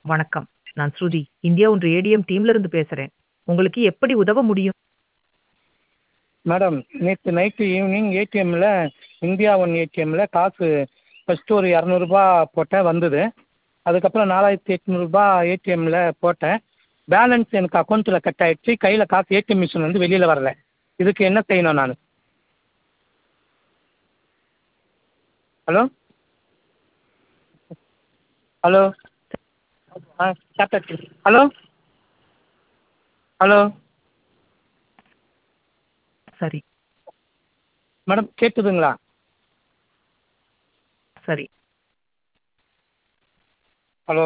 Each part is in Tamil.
வணக்கம் நான் ஸ்ருதி இந்தியா ஒன்று ஏடிஎம் டீம்ல இருந்து பேசுறேன் உங்களுக்கு எப்படி உதவ முடியும் மேடம் நேற்று நைட்டு ஈவினிங் ஏடிஎம்மில் இந்தியா ஒன் ஏடிஎம்மில் காசு ஃபஸ்ட்டு ஒரு இரநூறுபா போட்டேன் வந்தது அதுக்கப்புறம் நாலாயிரத்தி எட்நூறுபா ஏடிஎம்மில் போட்டேன் பேலன்ஸ் எனக்கு அக்கௌண்ட்டில் கட் ஆகிடுச்சு கையில் காசு ஏடிஎம் மிஷின் வந்து வெளியில் வரல இதுக்கு என்ன செய்யணும் நான் ஹலோ ஹலோ ஆ சாப்பிட்டாச்சு ஹலோ ஹலோ சரி மேடம் கேட்குதுங்களா சரி ஹலோ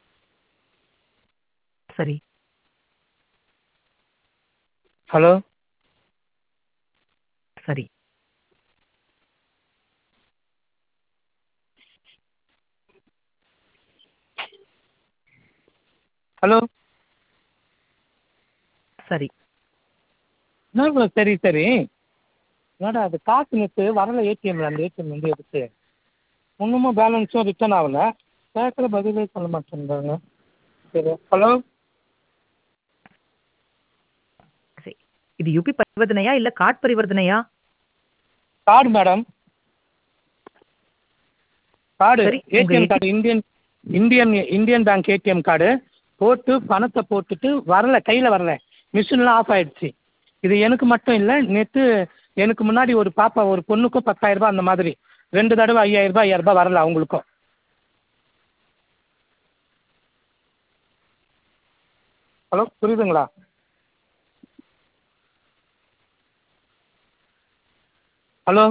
சரி ஹலோ சரி ஹலோ சரி என்ன சரி சரி மேடம் அது காசு நேற்று வரல ஏடிஎம்மில் அந்த ஏடிஎம் வந்து எடுத்து ஒன்றுமும் பேலன்ஸும் ரிட்டர்ன் ஆகலை கேட்குற பதிலே சொல்ல மாட்டேன்றாங்க சரி ஹலோ சரி இது யூபி பரிவர்த்தனையா இல்ல கார்ட் பரிவர்த்தனையா கார்டு மேடம் கார்டு சரி, உங்க ATM ATM card Indian Indian Indian bank ATM card போட்டு பணத்தை போட்டுட்டு வரல கையில் வரல மிஷின்லாம் ஆஃப் ஆயிடுச்சு இது எனக்கு மட்டும் இல்லை நேற்று எனக்கு முன்னாடி ஒரு பாப்பா ஒரு பொண்ணுக்கும் பத்தாயிரம் ரூபாய் அந்த மாதிரி ரெண்டு தடவை ஐயாயிரம் ரூபாய் ஐயாயிரம் ரூபாய் வரல அவங்களுக்கும் ஹலோ புரியுதுங்களா ஹலோ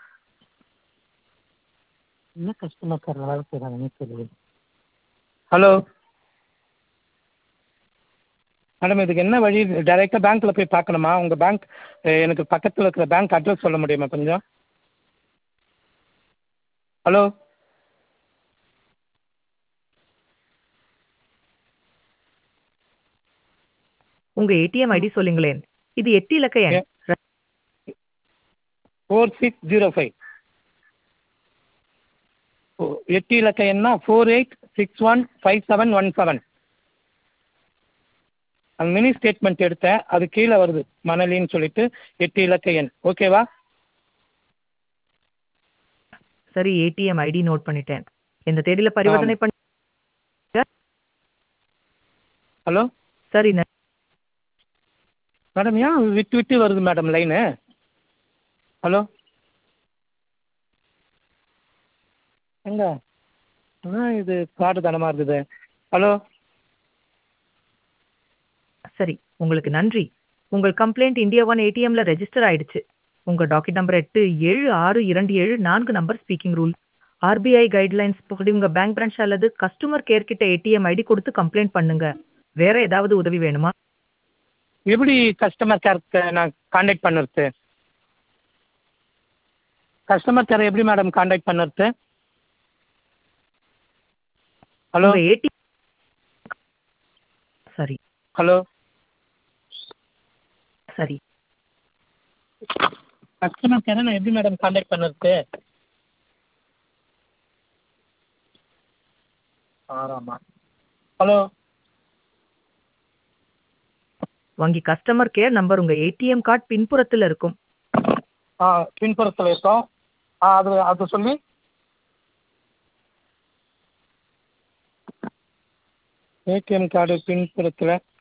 என்ன கஸ்டமர் கேர் வேலை செய்கிறாங்கன்னு தெரியல ஹலோ மேடம் இதுக்கு என்ன வழி டைரெக்டாக பேங்க்கில் போய் பார்க்கணுமா உங்கள் பேங்க் எனக்கு பக்கத்தில் இருக்கிற பேங்க் அட்ரஸ் சொல்ல முடியுமா கொஞ்சம் ஹலோ உங்க ஏடிஎம் ஐடி சொல்லுங்களேன் இது எட்டு இலக்க எண் ஃபோர் சிக்ஸ் ஜீரோ ஃபைவ் எட்டு இலக்க எண்ணா four eight six one five seven one seven அந்த மினி ஸ்டேட்மெண்ட் எடுத்தேன் அது கீழே வருது மணலின்னு சொல்லிட்டு எட்டு இலக்க எண் ஓகேவா சரி ஏடிஎம் ஐடி நோட் பண்ணிட்டேன் இந்த தேதியில பரிவர்த்தனை பண்ணி ஹலோ சரி ந- மேடம் ஏன் விட்டு விட்டு வருது மேடம் லைனு ஹலோ எங்க ஆ இது காடு தனமாக இருக்குது ஹலோ சரி உங்களுக்கு நன்றி உங்கள் கம்ப்ளைண்ட் இந்தியா ஒன் ஏடிஎம்ல ரெஜிஸ்டர் ஆயிடுச்சு உங்க டாக்கெட் நம்பர் எட்டு ஏழு ஆறு இரண்டு ஏழு நான்கு number speaking rule RBI guidelines படி உங்க பேங்க் பிரான்ச் அல்லது கஸ்டமர் கேர் கிட்ட ஏடிஎம் ஐடி கொடுத்து கம்ப்ளைண்ட் பண்ணுங்க வேற ஏதாவது உதவி வேணுமா எப்படி கஸ்டமர் கேருக்கு நான் காண்டாக்ட் பண்ணுறது கஸ்டமர் கேரை எப்படி மேடம் காண்டாக்ட் பண்ணுறது ஹலோ உங்க ஏடிஎம் சரி ஹலோ சரி கஸ்டமர் கேரை நான் எப்படி மேடம் காண்டாக்ட் பண்ணுறது ஆறாமா ஹலோ வங்கி கஸ்டமர் கேர் நம்பர் உங்க ஏடிஎம் கார்டு பின்புறத்தில் இருக்கும் ஆ பின்புறத்தில் இருக்கோம் ஆ அது அது சொல்லி ஏடிஎம் கார்டு பின்புறத்தில்